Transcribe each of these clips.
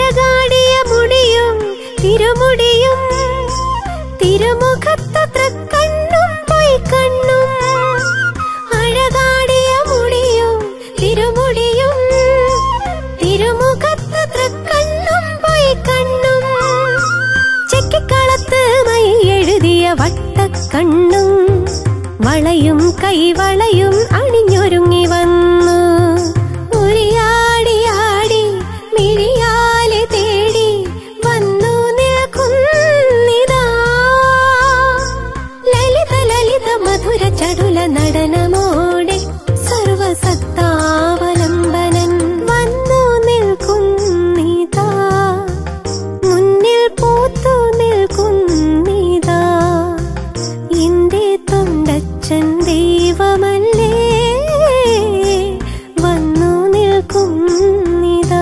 അഴകാടിയ മുടിയും തിരുമുടിയും തിരുമുഖത്ത് തൃക്കണ്ണും പൊയ്ക്കണ്ണും അഴകാടിയ മുടിയും തിരുമുടിയും തിരുമുഖത്ത് തൃക്കണ്ണും പൊയ്ക്കണ്ണും ചെക്കിക്കളത്ത് മൈ എഴുതിയ വട്ടക്കണ്ണും വളയും കൈവളയും അണിഞ്ഞൊരുങ്ങി വന്നു ഉരിയാടിയാടി മിഴിയാലെ തേടി വന്നു നിൽക്കുന്നിതാ ലളിത ലളിത മധുര ചടുല നടനമോടെ സർവസത്താവലംബനൻ വന്നു നിൽക്കുന്നിതാ മുന്നിൽ പൂത്തു നിൽക്കുന്നിതാ എന്റെ തൊണ്ടച്ചൻ ദൈവമല്ലേ വന്നു നിൽക്കുന്നിതാ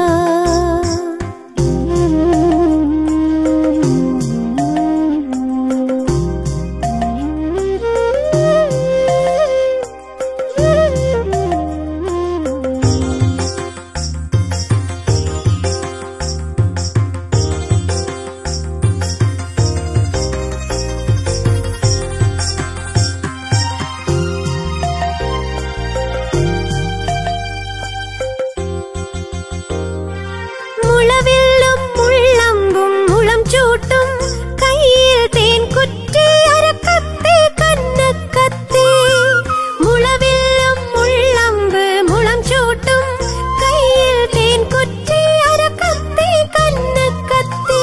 മുളവില്ലും മുള്ളമ്പും മുളം ചൂട്ടും കയ്യിൽ തേൻ കുറ്റി അരക്കത്തി കന്നക്കത്തി മുളവില്ലും മുള്ളമ്പ് മുളം ചൂട്ടും കയ്യിൽ തേൻ കുറ്റി അരക്കത്തി കന്നക്കത്തി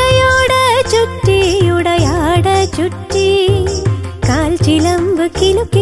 അരയോട് ചുറ്റിയുടയാട ചുറ്റി കാൽ ചിലമ്പ് കിലുക്കി